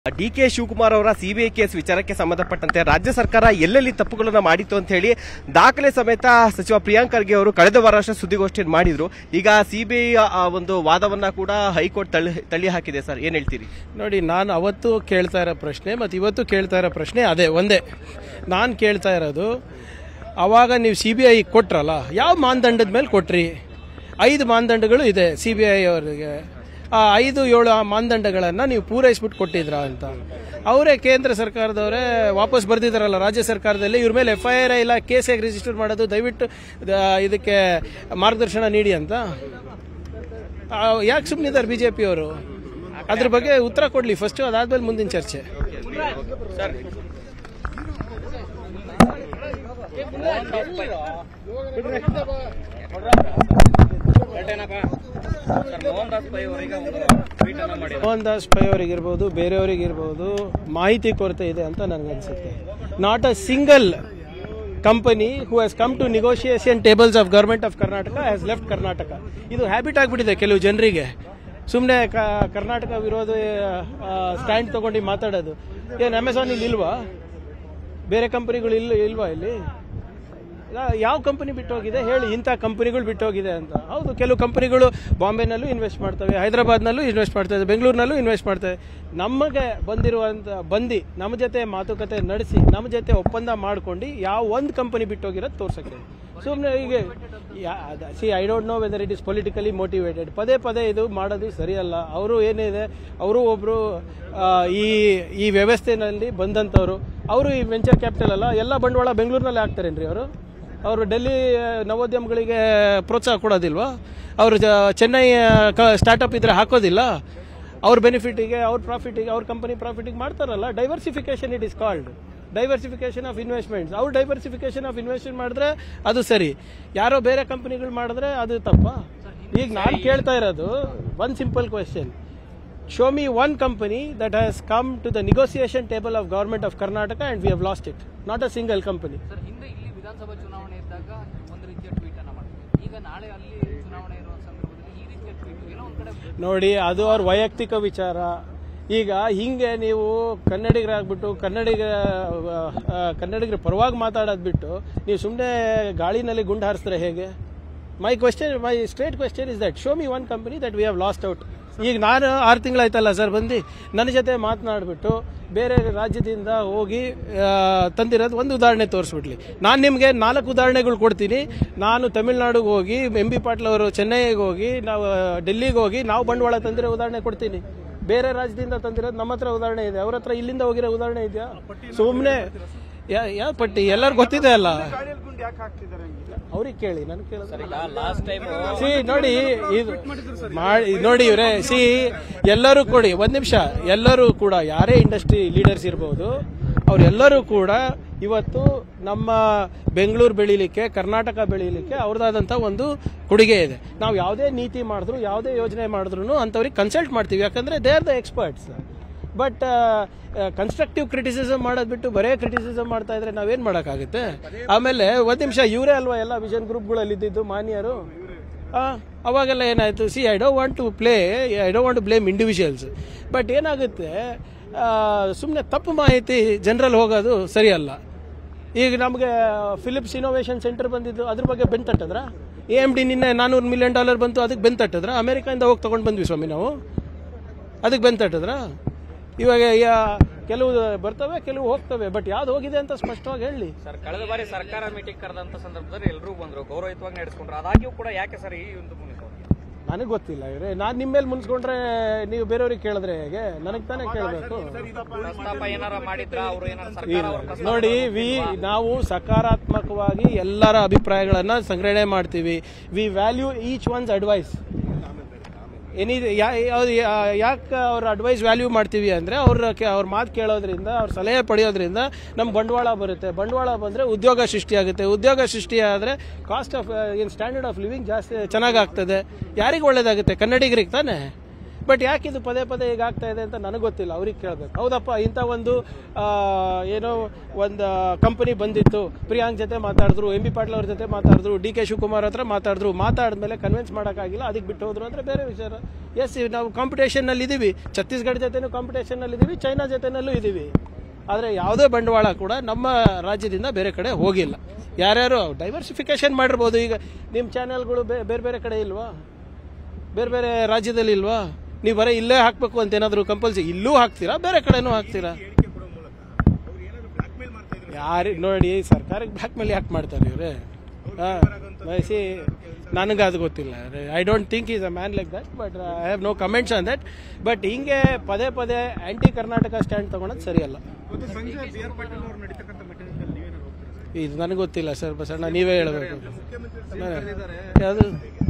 D K Shivakumar ಅವರ CBI case ವಿಚಾರಕ್ಕೆ ಸಂಬಂಧಪಟ್ಟಂತೆ ರಾಜ್ಯ ಸರ್ಕಾರ ಎಲ್ಲೆಲ್ಲಿ ತಪ್ಪುಗಳನ್ನ ಮಾಡಿತ್ತು ಅಂತ ಹೇಳಿ ದಾಖಲೆ ಸಮೇತ ಸಚಿವ ಪ್ರಿಯಾಂಕ್ ಖರ್ಗೆ ಅವರು ಕಳೆದ ವಾರ ಅಷ್ಟೇ ಸುದ್ದಿಗೋಷ್ಠಿಯನ್ನು ಮಾಡಿದ್ರು ಈಗ ಸಿಬಿಐ ಒಂದು ವಾದವನ್ನ ಕೂಡ ಹೈಕೋರ್ಟ್ ತಳ್ಳಿ ತಳ್ಳಿ ಹಾಕಿದೆ ಸರ್ ಏನ್ ಹೇಳ್ತೀರಿ ನೋಡಿ ನಾನು ಅವತ್ತು ಕೇಳ್ತಾ ಇರೋ ಪ್ರಶ್ನೆ ಮತ್ತು ಇವತ್ತು ಕೇಳ್ತಾ ಇರೋ ಪ್ರಶ್ನೆ ಅದೇ ಒಂದೇ ನಾನು ಕೇಳ್ತಾ ಇರೋದು ಅವಾಗ ನೀವು ಸಿ ಬಿ ಐ ಕೊಟ್ರಲ್ಲ ಯಾವ ಮಾನದಂಡದ ಮೇಲೆ ಕೊಟ್ರಿ ಐದು ಮಾನದಂಡಗಳು ಇದೆ ಸಿ ಬಿ ಐ ಅವರಿಗೆ ಆ ಐದು ಏಳು ಮಾನದಂಡಗಳನ್ನು ನೀವು ಪೂರೈಸ್ಬಿಟ್ಟು ಕೊಟ್ಟಿದ್ರಾ ಅಂತ ಅವರೇ ಕೇಂದ್ರ ಸರ್ಕಾರದವರೇ ವಾಪಸ್ ಬರ್ದಿದ್ದಾರಲ್ಲ ರಾಜ್ಯ ಸರ್ಕಾರದಲ್ಲಿ ಇವ್ರ ಮೇಲೆ ಎಫ್ ಐ ಆರ್ ಇಲ್ಲ ಕೇಸ್ ಹೇಗೆ ರಿಜಿಸ್ಟರ್ ಮಾಡೋದು ದಯವಿಟ್ಟು ಆ, ಇದಕ್ಕೆ ಮಾರ್ಗದರ್ಶನ ನೀಡಿ ಅಂತ ಯಾಕೆ ಸುಮ್ಮನಿದ್ದಾರೆ ಬಿ ಜೆ ಪಿಯವರು ಅದ್ರ ಬಗ್ಗೆ ಉತ್ತರ ಕೊಡ್ಲಿ ಫಸ್ಟ್ ಅದಾದ್ಮೇಲೆ ಮುಂದಿನ ಚರ್ಚೆ ಮೋಹನ್ ದಾಸ್ ಪೈ ಅವರಿಗಿರ್ಬೋದು ಬೇರೆಯವರಿಗಿರ್ಬೋದು ಮಾಹಿತಿ ಕೊರತೆ ಇದೆ ಅಂತ ನನಗನ್ಸುತ್ತೆ not a single company who has come to negotiation tables of government of Karnataka has left Karnataka ಇದು ಹ್ಯಾಬಿಟ್ ಆಗಿಬಿಟ್ಟಿದೆ ಕೆಲವು ಜನರಿಗೆ ಸುಮ್ಮನೆ ಕರ್ನಾಟಕ ವಿರೋಧ ಸ್ಟ್ಯಾಂಡ್ ತಗೊಂಡು ಮಾತಾಡೋದು ಏನು ಅಮೆಝಾನ್ ಇಲ್ಲಿ ಇಲ್ವಾ ಬೇರೆ ಕಂಪನಿಗಳು ಇಲ್ಲ ಇಲ್ವಾ ಇಲ್ಲಿ ಯಾ- ಯಾವ ಕಂಪನಿ ಬಿಟ್ಟೋಗಿದೆ ಹೇಳಿ ಇಂಥ ಕಂಪನಿಗಳು ಬಿಟ್ಟೋಗಿದೆ ಅಂತ ಹೌದು ಕೆಲವು ಕಂಪನಿಗಳು ಬಾಂಬೆನಲ್ಲೂ ಇನ್ವೆಸ್ಟ್ ಮಾಡ್ತವೆ ಹೈದರಾಬಾದ್ನಲ್ಲೂ ಇನ್ವೆಸ್ಟ್ ಮಾಡ್ತವೆ ಬೆಂಗಳೂರಿನಲ್ಲೂ ಇನ್ವೆಸ್ಟ್ ಮಾಡ್ತವೆ ನಮಗೆ ಬಂದಿರುವಂಥ ಬಂದು ನಮ್ಮ ಜೊತೆ ಮಾತುಕತೆ ನಡೆಸಿ ನಮ್ಮ ಜೊತೆ ಒಪ್ಪಂದ ಮಾಡ್ಕೊಂಡು ಯಾವ ಒಂದು ಕಂಪನಿ ಬಿಟ್ಟೋಗಿರೋದು ತೋರ್ಸಕ್ಕೆ ಸುಮ್ಮನೆ ಈಗ see I don't know whether it is politically motivated ಪದೇ ಪದೇ ಇದು ಮಾಡೋದು ಸರಿಯಲ್ಲ ಅವರು ಏನಿದೆ ಅವರು ಒಬ್ಬರು ಈ ಈ ವ್ಯವಸ್ಥೆನಲ್ಲಿ ಬಂದಂಥವ್ರು ಅವರು ಈ ವೆಂಚರ್ ಕ್ಯಾಪಿಟಲ್ ಅಲ್ಲ ಎಲ್ಲ ಬಂಡವಾಳ ಬೆಂಗಳೂರಿನಲ್ಲಿ ಹಾಕ್ತಾರೇನ್ರಿ ಅವರು ಅವರು ಡೆಲ್ಲಿ ನವೋದ್ಯಮಗಳಿಗೆ ಪ್ರೋತ್ಸಾಹ ಕೊಡೋದಿಲ್ವಾ ಅವರು ಜ- ಚೆನ್ನೈ ಸ್ಟಾರ್ಟಪ್ ಇದ್ರೆ ಹಾಕೋದಿಲ್ಲ ಅವ್ರ ಬೆನಿಫಿಟಿಗೆ ಅವ್ರ ಪ್ರಾಫಿಟಿಗೆ ಅವ್ರ ಕಂಪನಿ ಪ್ರಾಫಿಟಿಗೆ ಮಾಡ್ತಾರಲ್ಲ diversification it is called diversification of investments ಅವ್ರು ಡೈವರ್ಸಿಫಿಕೇಶನ್ ಆಫ್ ಇನ್ವೆಸ್ಟ್ಮೆಂಟ್ ಮಾಡಿದ್ರೆ ಅದು ಸರಿ ಯಾರೋ ಬೇರೆ ಕಂಪನಿಗಳು ಮಾಡಿದ್ರೆ ಅದು ತಪ್ಪ ಈಗ ನಾನು ಕೇಳ್ತಾ ಇರೋದು one simple question show me one company that has come to the negotiation table of government of Karnataka and we have lost it not a single company sir ಹಿಂದೆ ಇಲ್ಲಿ ವಿಧಾನಸಭಾ ಚುನಾವಣೆ ಇದ್ದಾಗ ಒಂದು ರೀತಿಯ ಟ್ವೀಟ್ ಅನ್ನ ಮಾಡ್ತೀವಿ ಈಗ ನಾಳೆ ಅಲ್ಲಿ ಚುನಾವಣೆ ಇರುವ ಸಂದರ್ಭದಲ್ಲಿ ಈ ರೀತಿಯ ಟ್ವೀಟ್ ಏನೋ ಒಂದ್ ಕಡೆ ನೋಡಿ ಅದು ಅವ್ರ ವೈಯಕ್ತಿಕ ವಿಚಾರ ಈಗ ಹಿಂಗೆ ನೀವು ಕನ್ನಡಿಗರಾಗ್ಬಿಟ್ಟು ಕನ್ನಡಿಗ ಆ, ಕನ್ನಡಿಗರ ಪರವಾಗಿ ಮಾತಾಡೋದು ಬಿಟ್ಟು ನೀವು ಸುಮ್ಮನೆ ಗಾಳಿನಲ್ಲಿ ಗುಂಡು ಹಾರಿಸಿದ್ರೆ ಹೇಗೆ my question my straight question is that show me one company that we have lost out ಈಗ ನಾನು ಆರು ತಿಂಗಳಾಯ್ತಲ್ಲ ಸರ್ ಬಂದು ನನ್ನ ಜೊತೆ ಮಾತನಾಡ್ಬಿಟ್ಟು ಬೇರೆ ರಾಜ್ಯದಿಂದ ಹೋಗಿ ಆ, ತಂದಿರೋದು ಒಂದು ಉದಾಹರಣೆ ತೋರಿಸ್ಬಿಡ್ಲಿ ನಾನು ನಿಮಗೆ ನಾಲ್ಕು ಉದಾಹರಣೆಗಳು ಕೊಡ್ತೀನಿ ನಾನು ತಮಿಳ್ನಾಡಿಗೆ ಹೋಗಿ ಎಂ ಬಿ ಪಾಟೀಲ್ ಅವರು ಚೆನ್ನೈಗೆ ಹೋಗಿ ನಾವು ಡೆಲ್ಲಿಗೆ ಹೋಗಿ ನಾವು ಬಂಡವಾಳ ತಂದಿರೋ ಉದಾಹರಣೆ ಕೊಡ್ತೀನಿ ಬೇರೆ ರಾಜ್ಯದಿಂದ ತಂದಿರೋದು ನಮ್ಮ ಹತ್ರ ಉದಾಹರಣೆ ಇದೆ ಅವ್ರ ಹತ್ರ ಇಲ್ಲಿಂದ ಹೋಗಿರೋ ಉದಾಹರಣೆ ಇದೆಯಾ ಸುಮ್ಮನೆ ಯಾವ ಪಟ್ಟಿ ಎಲ್ಲರಿಗೂ ಗೊತ್ತಿದೆ ಅಲ್ಲ ಅವ್ರಿಗೆ ಕೇಳಿ ನನ್ಗೆ ಕೇಳಿದ್ರೆ ಸಿ ನೋಡಿ ಇದು ಮಾಡಿ ನೋಡಿ ಇವ್ರೆ ಸಿ ಎಲ್ಲರೂ ಕೊಡಿ ಒಂದ್ ನಿಮಿಷ ಎಲ್ಲರೂ ಕೂಡ ಯಾರೇ ಇಂಡಸ್ಟ್ರಿ ಲೀಡರ್ಸ್ ಇರ್ಬೋದು ಅವರೆಲ್ಲರೂ ಕೂಡ ಇವತ್ತು ನಮ್ಮ ಬೆಂಗಳೂರು ಬೆಳೀಲಿಕ್ಕೆ ಕರ್ನಾಟಕ ಬೆಳೀಲಿಕ್ಕೆ ಅವ್ರದ್ದಾದಂಥ ಒಂದು ಕೊಡುಗೆ ಇದೆ ನಾವು ಯಾವುದೇ ನೀತಿ ಮಾಡಿದ್ರು ಯಾವುದೇ ಯೋಜನೆ ಮಾಡಿದ್ರು ಅಂಥವ್ರಿಗೆ ಕನ್ಸಲ್ಟ್ ಮಾಡ್ತೀವಿ ಯಾಕಂದ್ರೆ they are the experts but constructive criticism ಮಾಡೋದು ಬಿಟ್ಟು ಬರೇ ಕ್ರಿಟಿಸಿಸಮ್ ಮಾಡ್ತಾ ಇದ್ರೆ ನಾವೇನ್ ಮಾಡೋಕ್ಕಾಗುತ್ತೆ ಆಮೇಲೆ ಒಂದ್ ನಿಮಿಷ ಇವರೇ ಅಲ್ವಾ ಎಲ್ಲ ವಿಷನ್ ಗ್ರೂಪ್ಗಳಲ್ಲಿ ಇದ್ದಿದ್ದು ಮಾನ್ಯರು ಆ, ಅವಾಗೆಲ್ಲ ಏನಾಯ್ತು see I don't want to play I don't want to blame individuals but ಏನಾಗುತ್ತೆ ಸುಮ್ಮನೆ ತಪ್ಪು ಮಾಹಿತಿ ಜನರಲ್ಲಿ ಹೋಗೋದು ಸರಿಯಲ್ಲ ಈಗ ನಮಗೆ ಫಿಲಿಪ್ಸ್ ಇನೋವೇಷನ್ ಸೆಂಟರ್ ಬಂದಿದ್ದು ಅದ್ರ ಬಗ್ಗೆ ಬೆನ್ ತಟ್ಟದ್ರ ಎ ಎಮ್ ಡಿ ನಿನ್ನೆ ನಾನೂರು ಮಿಲಿಯನ್ ಡಾಲರ್ ಬಂತು ಅದಕ್ಕೆ ಬೆನ್ ತಟ್ಟದ್ರ ಅಮೆರಿಕದಿಂದ ಹೋಗಿ ತಗೊಂಡು ಬಂದ್ವಿ ಸ್ವಾಮಿ ನಾವು ಅದಕ್ಕೆ ಬೆನ್ ತಟ್ಟದ್ರ ಇವಾಗ ಯಾ- ಕೆಲವು ಬರ್ತವೆ ಕೆಲವು ಹೋಗ್ತವೆ ಬಟ್ ಯಾವ್ದು ಹೋಗಿದೆ ಅಂತ ಸ್ಪಷ್ಟವಾಗಿ ಹೇಳಿ ಸರ್ ಕಳೆದ ಬಾರಿ ಸರ್ಕಾರ ಮೀಟಿಂಗ್ ಕರೆದಂತ ಸಂದರ್ಭದಲ್ಲಿ ಎಲ್ಲರೂ ಬಂದ್ರು ಗೌರವಯುತವಾಗಿ ನಡೆಸ್ಕೊಂಡ್ರು ಆದಾಗ್ಯೂ ಕೂಡ ಯಾಕೆ ಸರ್ ಈ ಒಂದು ಮುನಿಸು ನನಗೆ ಗೊತ್ತಿಲ್ಲ ಇವ್ರೆ ನಾನು ನಿಮ್ಮ ಮೇಲೆ ಮುನ್ಸ್ಕೊಂಡ್ರೆ ನೀವು ಬೇರೆಯವ್ರಿಗೆ ಕೇಳಿದ್ರೆ ಹೇಗೆ ನನಗೆ ತಾನೇ ಕೇಳಬೇಕು ಪ್ರಸ್ತಾಪ ಏನಾರ ಮಾಡಿದ್ರ ಅವರು ಏನಾರ ಸರ್ಕಾರ ಅವ್ರ ಪ್ರಸ್ತಾಪ ನೋಡಿ ವಿ ನಾವು ಸಕಾರಾತ್ಮಕವಾಗಿ ಎಲ್ಲರ ಅಭಿಪ್ರಾಯಗಳನ್ನ ಸಂಗ್ರಹಣೆ ಮಾಡ್ತೀವಿ we value each one's advice any ಯಾಕೆ ಅವ್ರ ಅಡ್ವೈಸ್ ವ್ಯಾಲ್ಯೂ ಮಾಡ್ತೀವಿ ಅಂದರೆ ಅವ್ರ ಅವ್ರ ಮಾತು ಕೇಳೋದ್ರಿಂದ ಅವ್ರ ಸಲಹೆ ಪಡೆಯೋದ್ರಿಂದ ನಮ್ಗೆ ಬಂಡವಾಳ ಬರುತ್ತೆ ಬಂಡವಾಳ ಬಂದರೆ ಉದ್ಯೋಗ ಸೃಷ್ಟಿಯಾಗುತ್ತೆ ಉದ್ಯೋಗ ಸೃಷ್ಟಿಯಾದರೆ ಕಾಸ್ಟ್ ಆಫ್ ಏನು ಸ್ಟ್ಯಾಂಡರ್ಡ್ ಆಫ್ ಲಿವಿಂಗ್ ಜಾಸ್ತಿ ಚೆನ್ನಾಗಾಗ್ತದೆ ಯಾರಿಗೆ ಒಳ್ಳೇದಾಗುತ್ತೆ ಕನ್ನಡಿಗರಿಗೆ ತಾನೇ ಬಟ್ ಯಾಕೆ ಇದು ಪದೇ ಪದೇ ಈಗ ಆಗ್ತಾ ಇದೆ ಅಂತ ನನಗೆ ಗೊತ್ತಿಲ್ಲ ಅವ್ರಿಗೆ ಕೇಳಬೇಕು ಹೌದಪ್ಪ ಇಂಥ ಒಂದು ಆ, ಏನೋ ಒಂದು ಕಂಪನಿ ಬಂದಿತ್ತು ಪ್ರಿಯಾಂಕ್ ಜೊತೆ ಮಾತಾಡಿದ್ರು ಎಂ ಬಿ ಪಾಟೀಲ್ ಅವ್ರ ಜೊತೆ ಮಾತಾಡಿದ್ರು ಡಿ ಕೆ ಶಿವಕುಮಾರ್ ಹತ್ರ ಮಾತಾಡಿದ್ರು ಮಾತಾಡಿದ್ಮೇಲೆ ಕನ್ವಿನ್ಸ್ ಮಾಡೋಕ್ಕಾಗಿಲ್ಲ ಅದಕ್ಕೆ ಬಿಟ್ಟು ಹೋದ್ರು ಅಂದರೆ ಬೇರೆ ವಿಚಾರ ಎಸ್ ನಾವು ಕಾಂಪಿಟೇಷನ್ನಲ್ಲಿ ಇದ್ದೀವಿ ಛತ್ತೀಸ್ಗಢ ಜೊತೆನೂ ಕಾಂಪಿಟೇಷನ್ನಲ್ಲಿ ಇದ್ದೀವಿ ಚೈನಾ ಜೊತೆನಲ್ಲೂ ಇದ್ದೀವಿ ಆದರೆ ಯಾವುದೇ ಬಂಡವಾಳ ಕೂಡ ನಮ್ಮ ರಾಜ್ಯದಿಂದ ಬೇರೆ ಕಡೆ ಹೋಗಿಲ್ಲ ಯಾರ್ಯಾರು ಡೈವರ್ಸಿಫಿಕೇಶನ್ ಮಾಡಿರ್ಬೋದು ಈಗ ನಿಮ್ಮ ಚಾನೆಲ್ಗಳು ಬೇರೆ ಬೇರೆ ಕಡೆ ಇಲ್ವಾ ಬೇರೆ ಬೇರೆ ರಾಜ್ಯದಲ್ಲಿ ಇಲ್ವಾ ನೀವು ಬರೀ ಇಲ್ಲೇ ಹಾಕಬೇಕು ಅಂತ ಏನಾದರೂ ಕಂಪಲ್ಸರಿ ಇಲ್ಲೂ ಹಾಕ್ತೀರಾ ಬೇರೆ ಕಡೆನೂ ಹಾಕ್ತೀರಾ ಯಾರು ನೋಡಿ ಸರ್ಕಾರಕ್ಕೆ ಬ್ಲ್ಯಾಕ್ ಮೇಲ್ ಯಾಕೆ ಮಾಡ್ತಾರೆ ಇವ್ರೆ ಬಯಸಿ ನನಗೆ ಅದು ಗೊತ್ತಿಲ್ಲ I don't think is a man like that but I have no comments on that but ಹಿಂಗೆ ಪದೇ ಪದೇ ಆಂಟಿ ಕರ್ನಾಟಕ ಸ್ಟ್ಯಾಂಡ್ ತಗೊಳೋದು ಸರಿಯಲ್ಲ ಇದು ನನಗೆ ಗೊತ್ತಿಲ್ಲ ಸರ್ ಬಸಣ್ಣ ನೀವೇ ಹೇಳಬೇಕು ಯಾವುದು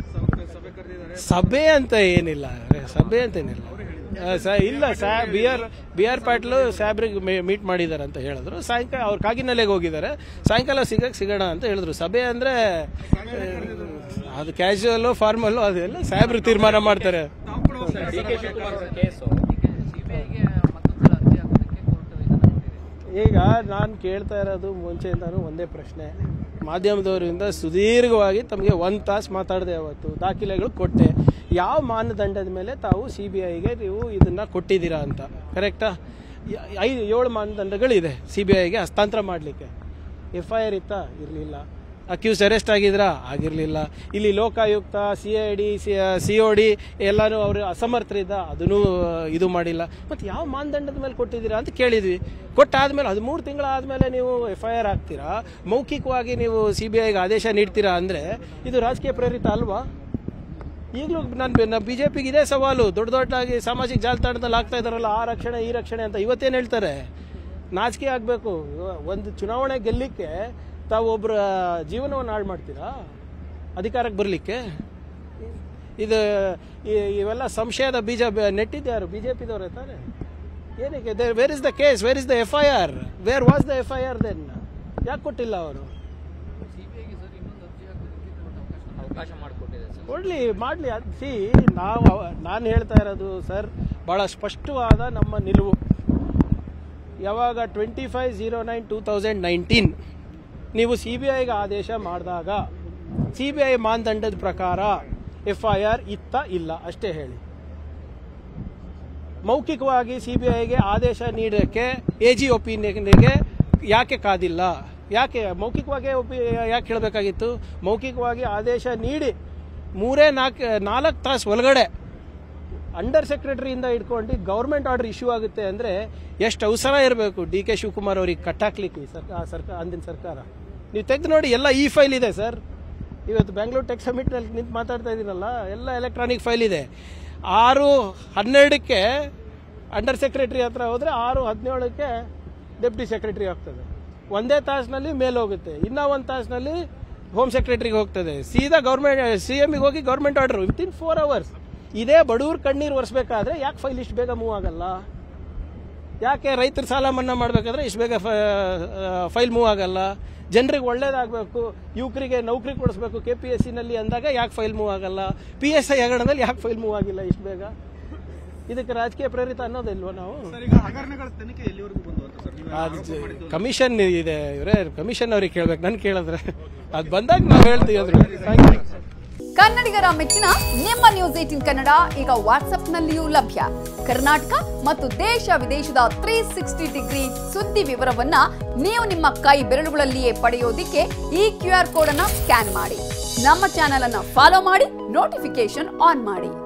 ಸಭೆ ಅಂತ ಏನಿಲ್ಲ ಸಭೆ ಅಂತ ಏನಿಲ್ಲ ಆ, ಸ ಇಲ್ಲ ಸಾ B R B R Patil ಸಾಬ್ರಿಗೆ ಮೀಟ್ ಮಾಡಿದ್ದಾರೆ ಅಂತ ಹೇಳಿದ್ರು ಸಾಯಂಕಾಲ ಅವ್ರು ಕಾಗಿನೆಲೆಗೆ ಹೋಗಿದ್ದಾರೆ ಸಾಯಂಕಾಲ ಸಿಗಕ್ಕೆ ಸಿಗೋಣ ಅಂತ ಹೇಳಿದ್ರು ಸಭೆ ಅಂದ್ರೆ ಆ, ಅದು ಕ್ಯಾಶುವಲ್ಲು ಫಾರ್ಮಲ್ಲು ಅದೆಲ್ಲ ಸಾಹೇಬ್ರು ತೀರ್ಮಾನ ಮಾಡ್ತಾರೆ ಡಿ ಕೆ ಶಿವಕುಮಾರ್ ಅವರ ಕೇಸು ಸಿಬಿಐಗೆ ಮತ್ತೊಂದು ಅರ್ಜಿ ಹಾಕೋದಕ್ಕೆ ಕೋರ್ಟ್ ಇದನ್ನ ಕೊಟ್ಟಿದೆ ಈಗ ನಾನು ಕೇಳ್ತಾ ಇರೋದು ಮುಂಚೆಯಿಂದಾನು ಒಂದೇ ಪ್ರಶ್ನೆ ಮಾಧ್ಯಮದವರಿಂದ ಸುದೀರ್ಘವಾಗಿ ತಮಗೆ ಒಂದು ತಾಸು ಮಾತಾಡಿದೆ ಅವತ್ತು ದಾಖಲೆಗಳು ಕೊಟ್ಟೆ ಯಾವ ಮಾನದಂಡದ ಮೇಲೆ ತಾವು ಸಿ ಬಿ ಐಗೆ ನೀವು ಇದನ್ನು ಕೊಟ್ಟಿದ್ದೀರಾ ಅಂತ ಕರೆಕ್ಟಾ ಯ- ಐದು ಏಳು ಮಾನದಂಡಗಳಿದೆ ಸಿ ಬಿ ಐಗೆ ಹಸ್ತಾಂತರ ಮಾಡಲಿಕ್ಕೆ ಎಫ್ ಐ ಆರ್ ಇತ್ತಾ ಇರಲಿಲ್ಲ ಅಕ್ಯೂಸ್ ಅರೆಸ್ಟ್ ಆಗಿದ್ರಾ ಆಗಿರಲಿಲ್ಲ ಇಲ್ಲಿ Lokayukta C I D C O D ಎಲ್ಲಾನು ಅವರು ಅಸಮರ್ಥರಿದ್ದ ಅದನ್ನು ಇದು ಮಾಡಿಲ್ಲ ಮತ್ತು ಯಾವ ಮಾನದಂಡದ ಮೇಲೆ ಕೊಟ್ಟಿದ್ದೀರಾ ಅಂತ ಕೇಳಿದ್ವಿ ಕೊಟ್ಟಾದ್ಮೇಲೆ ಹದಿಮೂರು ತಿಂಗಳಾದಮೇಲೆ ನೀವು ಎಫ್ ಐ ಆರ್ ಹಾಕ್ತೀರಾ ಮೌಖಿಕವಾಗಿ ನೀವು ಸಿ ಬಿ ಐಗೆ ಆದೇಶ ನೀಡ್ತೀರಾ ಅಂದರೆ ಇದು ರಾಜಕೀಯ ಪ್ರೇರಿತ ಅಲ್ವಾ ಈಗಲೂ ನಾನು ಬಿ ಜೆ ಪಿಗೆ ಇದೇ ಸವಾಲು ದೊಡ್ಡ ದೊಡ್ಡದಾಗಿ ಸಾಮಾಜಿಕ ಜಾಲತಾಣದಲ್ಲಿ ಆಗ್ತಾ ಇದಾರಲ್ಲ ಆ ರಕ್ಷಣೆ ಈ ರಕ್ಷಣೆ ಅಂತ ಇವತ್ತೇನು ಹೇಳ್ತಾರೆ ನಾಚಿಕೆ ಆಗಬೇಕು ಒಂದು ಚುನಾವಣೆ ಗೆಲ್ಲಿಕ್ಕೆ ತಾವು ಒಬ್ಬರ ಜೀವನವನ್ನು ಹಾಳು ಮಾಡ್ತೀರಾ ಅಧಿಕಾರಕ್ಕೆ ಬರಲಿಕ್ಕೆ ಇದು ಈ- ಇವೆಲ್ಲ ಸಂಶಯದ ಬೀಜ ಬ- ನೆಟ್ಟಿದ್ಯಾರು ಬಿ ಜೆ ಪಿದವ್ರು ತಾನೆ ಏನಕ್ಕೆ where is the case where is the F I R where was the F I R then ಯಾಕೆ ಕೊಟ್ಟಿಲ್ಲ ಅವರು ಸಿಬಿಐಗೆ ಸರ್ ಇನ್ನೊಂದು ಅರ್ಜಿ ಹಾಕೋದಕ್ಕೆ ಕೋರ್ಟ್ ಅವಕಾಶ ಅವಕಾಶ ಮಾಡಿಕೊಟ್ಟಿದೆ ಸರ್ ಕೊಡ್ಲಿ ಮಾಡಲಿ ಸಿ ನಾವು ಅವ- ನಾನು ಹೇಳ್ತಾ ಇರೋದು ಸರ್ ಭಾಳ ಸ್ಪಷ್ಟವಾದ ನಮ್ಮ ನಿಲುವು ಯಾವಾಗ twenty five zero nine two thousand nineteen ನೀವು ಸಿ ಬಿ ಐಗೆ ಆದೇಶ ಮಾಡಿದಾಗ ಸಿ ಬಿ ಐ ಮಾನದಂಡದ ಪ್ರಕಾರ ಎಫ್ ಐ ಆರ್ ಇತ್ತ ಇಲ್ಲ ಅಷ್ಟೇ ಹೇಳಿ ಮೌಖಿಕವಾಗಿ ಸಿ ಬಿ ಐಗೆ ಆದೇಶ ನೀಡೋಕ್ಕೆ ಎ ಜಿ ಒಪಿನಿಯನ್ಗೆ ಯಾಕೆ ಕಾದಿಲ್ಲ ಯಾಕೆ ಮೌಖಿಕವಾಗಿ ಒಪಿ ಯಾಕೆ ಹೇಳಬೇಕಾಗಿತ್ತು ಮೌಖಿಕವಾಗಿ ಆದೇಶ ನೀಡಿ ಮೂರೇ ನಾಲ್ಕು ನಾಲ್ಕು ತಾಸು ಒಳಗಡೆ ಅಂಡರ್ ಸೆಕ್ರೆಟರಿಯಿಂದ ಇಟ್ಕೊಂಡು ಗೌರ್ಮೆಂಟ್ ಆರ್ಡರ್ ಇಶ್ಯೂ ಆಗುತ್ತೆ ಅಂದರೆ ಎಷ್ಟು ಅವಸರ ಇರಬೇಕು ಡಿ ಕೆ ಶಿವಕುಮಾರ್ ಅವ್ರಿಗೆ ಕಟ್ಟಾಕ್ಲಿಕ್ಕೆ ಈ ಸರ್ಕಾರ ಸರ್ಕಾರ ಅಂದಿನ ಸರ್ಕಾರ ನೀವು ತೆಗೆದು ನೋಡಿ ಎಲ್ಲ ಈ ಫೈಲ್ ಇದೆ ಸರ್ ಇವತ್ತು ಬೆಂಗಳೂರು ಟೆಕ್ ಸಮಿಟ್ನಲ್ಲಿ ನಿಂತು ಮಾತಾಡ್ತಾ ಇದ್ದೀರಲ್ಲ ಎಲ್ಲ ಎಲೆಕ್ಟ್ರಾನಿಕ್ ಫೈಲ್ ಇದೆ ಆರು ಹನ್ನೆರಡಕ್ಕೆ ಅಂಡರ್ ಸೆಕ್ರೆಟರಿ ಹತ್ರ ಹೋದರೆ ಆರು ಹದಿನೇಳಕ್ಕೆ ಡೆಪ್ಟಿ ಸೆಕ್ರೆಟರಿ ಆಗ್ತದೆ ಒಂದೇ ತಾಸಿನಲ್ಲಿ ಮೇಲೆ ಹೋಗುತ್ತೆ ಇನ್ನೂ ಒಂದು ತಾಸಿನಲ್ಲಿ ಹೋಮ್ ಸೆಕ್ರೆಟರಿಗೆ ಹೋಗ್ತದೆ ಸೀದಾ ಗೌರ್ಮೆಂಟ್ ಸಿ ಎಮ್ಗೆ ಹೋಗಿ government order within four hours ಇದೇ ಬಡವ್ರ ಕಣ್ಣೀರು ಒರೆಸ್ಬೇಕಾದ್ರೆ ಯಾಕೆ ಫೈಲ್ ಇಷ್ಟು ಬೇಗ ಮೂವ್ ಆಗಲ್ಲ ಯಾಕೆ ರೈತರ ಸಾಲ ಮನ್ನಾ ಮಾಡಬೇಕಾದ್ರೆ ಇಷ್ಟು ಬೇಗ ಫೈಲ್ ಮೂವ್ ಆಗಲ್ಲ ಜನರಿಗೆ ಒಳ್ಳೇದಾಗಬೇಕು ಯುವಕರಿಗೆ ನೌಕರಿ ಕೊಡಿಸ್ಬೇಕು ಕೆ ಪಿ ಎಸ್ ಸಿನಲ್ಲಿ ಅಂದಾಗ ಯಾಕೆ ಫೈಲ್ ಮೂವ್ ಆಗಲ್ಲ ಪಿ ಎಸ್ ಐ ಹಗರಣದಲ್ಲಿ ಯಾಕೆ ಫೈಲ್ ಮೂವ್ ಆಗಿಲ್ಲ ಇಷ್ಟು ಬೇಗ ಇದಕ್ಕೆ ರಾಜಕೀಯ ಪ್ರೇರಿತ ಅನ್ನೋದಿಲ್ವಾ ನಾವು ಕಮಿಷನ್ ಇದೆ ಇವರೇ ಕಮಿಷನ್ ಅವ್ರಿಗೆ ಕೇಳ್ಬೇಕು ನನ್ ಕೇಳಿದ್ರೆ ಅದು ಬಂದಾಗ ನಾವು ಹೇಳ್ತೀವಿ ಅದ್ರ ಥ್ಯಾಂಕ್ ಯು ಕನ್ನಡಿಗರ ಮೆಚ್ಚಿನ ನಿಮ್ಮ ನ್ಯೂಸ್ ಏಟಿನ್ ಕನ್ನಡ ಈಗ ವಾಟ್ಸ್ಆಪ್ನಲ್ಲಿಯೂ ಲಭ್ಯ ಕರ್ನಾಟಕ ಮತ್ತು ದೇಶ ವಿದೇಶದ ತ್ರೀ ಸಿಕ್ಸ್ಟಿ ಡಿಗ್ರಿ ಸುದ್ದಿ ವಿವರವನ್ನ ನೀವು ನಿಮ್ಮ ಕೈ ಬೆರಳುಗಳಲ್ಲಿಯೇ ಪಡೆಯೋದಿಕ್ಕೆ ಈ ಕ್ಯೂ ಆರ್ ಕೋಡ್ ಅನ್ನ ಸ್ಕ್ಯಾನ್ ಮಾಡಿ ನಮ್ಮ ಚಾನೆಲ್ ಅನ್ನ ಫಾಲೋ ಮಾಡಿ ನೋಟಿಫಿಕೇಶನ್ ಆನ್ ಮಾಡಿ